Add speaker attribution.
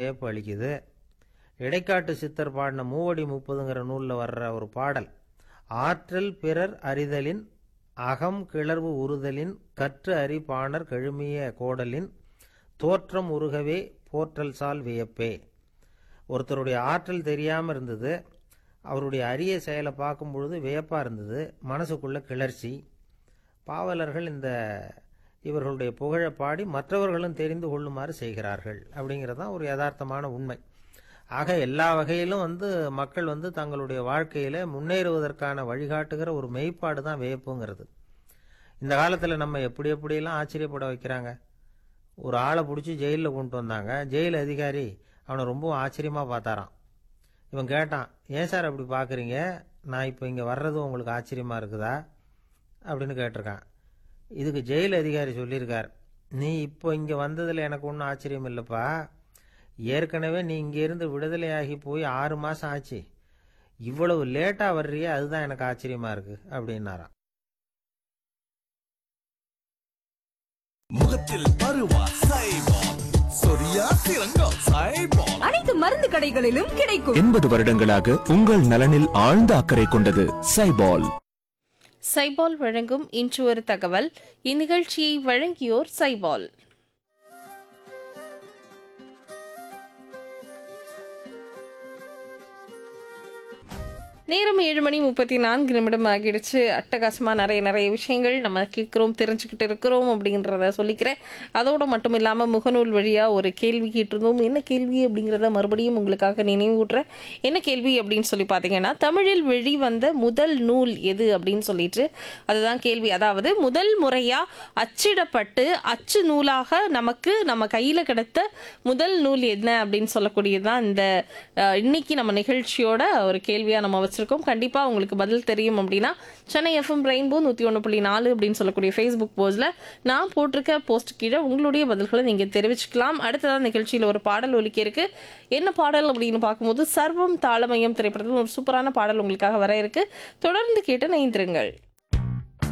Speaker 1: வியப்பு அளிக்குது இடைக்காட்டு சித்தர் பாடின மூவடி முப்பதுங்கிற நூலில் வர்ற ஒரு பாடல் ஆற்றல் பிறர் அறிதலின் அகம் கிளர்வு உறுதலின் கற்று அறி பாணர் கழுமிய கோடலின் தோற்றம் உருகவே போற்றல் சால் வியப்பே ஒருத்தருடைய ஆற்றல் தெரியாமல் இருந்தது அவருடைய அரிய செயலை பார்க்கும் பொழுது வியப்பாக இருந்தது மனசுக்குள்ள கிளர்ச்சி பாவலர்கள் இந்த இவர்களுடைய புகழை பாடி மற்றவர்களும் தெரிந்து கொள்ளுமாறு செய்கிறார்கள் அப்படிங்கிறது தான் ஒரு யதார்த்தமான உண்மை ஆக எல்லா வகையிலும் வந்து மக்கள் வந்து தங்களுடைய வாழ்க்கையில் முன்னேறுவதற்கான வழிகாட்டுகிற ஒரு மெய்ப்பாடு தான் வியப்புங்கிறது இந்த காலத்தில் நம்ம எப்படி எப்படியெல்லாம் ஆச்சரியப்பட வைக்கிறாங்க ஒரு ஆளை பிடிச்சி ஜெயிலில் கொண்டு வந்தாங்க ஜெயில் அதிகாரி அவனை ரொம்ப ஆச்சரியமாக பார்த்தாராம் இவன் கேட்டான் ஏன் சார் அப்படி பார்க்குறீங்க நான் இப்போ இங்கே வர்றது உங்களுக்கு ஆச்சரியமாக இருக்குதா அப்படின்னு கேட்டிருக்கான் இதுக்கு ஜெயில் அதிகாரி சொல்லியிருக்கார் நீ இப்போ இங்கே வந்ததில் எனக்கு ஒன்றும் ஆச்சரியம் இல்லைப்பா ஏற்கனவே நீ இங்கேருந்து விடுதலையாகி போய் ஆறு மாதம் ஆச்சு இவ்வளவு லேட்டாக வர்றியே அதுதான் எனக்கு ஆச்சரியமாக இருக்குது அப்படின்னாராம்
Speaker 2: முகத்தில் பருவா சைபால் சொரியா சிறங்கா சைபால்
Speaker 3: அனைத்து மருந்து கடைகளிலும் கிடைக்கும்
Speaker 4: எண்பது வருடங்களாக உங்கள் நலனில் ஆழ்ந்த அக்கறை கொண்டது சைபால்
Speaker 5: சைபால் வழங்கும் இன்று ஒரு தகவல் இந்நிகழ்ச்சியை வழங்கியோர் சைபால் நேரம் ஏழு மணி முப்பத்தி நான்கு நிமிடம் ஆகிடுச்சு அட்டகாசமாக நிறைய நிறைய விஷயங்கள் நம்ம கேட்குறோம் தெரிஞ்சுக்கிட்டு இருக்கிறோம் அப்படின்றத சொல்லிக்கிறேன் அதோடு மட்டும் இல்லாமல் முகநூல் வழியாக ஒரு கேள்வி கேட்டிருந்தோம் என்ன கேள்வி அப்படிங்கிறத மறுபடியும் உங்களுக்காக நினைவூட்டுறேன் என்ன கேள்வி அப்படின்னு சொல்லி பார்த்தீங்கன்னா தமிழில் வெளிவந்த முதல் நூல் எது அப்படின்னு சொல்லிட்டு அதுதான் கேள்வி அதாவது முதல் முறையாக அச்சிடப்பட்டு அச்சு நூலாக நமக்கு நம்ம கையில் கிடைத்த முதல் நூல் என்ன அப்படின்னு சொல்லக்கூடியதுதான் இந்த அஹ், இன்னைக்கு நம்ம நிகழ்ச்சியோட ஒரு கேள்வியாக நம்ம வச்சிருக்கோம் கண்டிப்பாக உங்களுக்கு பதில் தெரியும் அப்படின்னா சென்னை எஃப்எம் ரெயின்போ நூற்றி ஒன்று புள்ளி நாலு அப்படின்னு சொல்லக்கூடிய ஃபேஸ்புக் போஸ்டில் நான் போட்டிருக்க போஸ்ட் கீழே உங்களுடைய பதில்களை நீங்கள் தெரிவிச்சுக்கலாம் அடுத்ததான் நிகழ்ச்சியில் ஒரு பாடல் ஒலிக்க இருக்கு என்ன பாடல் அப்படின்னு பார்க்கும்போது சர்வம் தாளமயம் திரைப்படத்தில் ஒரு சூப்பரான பாடல் உங்களுக்காக வர இருக்கு தொடர்ந்து கேட்டு நைந்திருங்கள்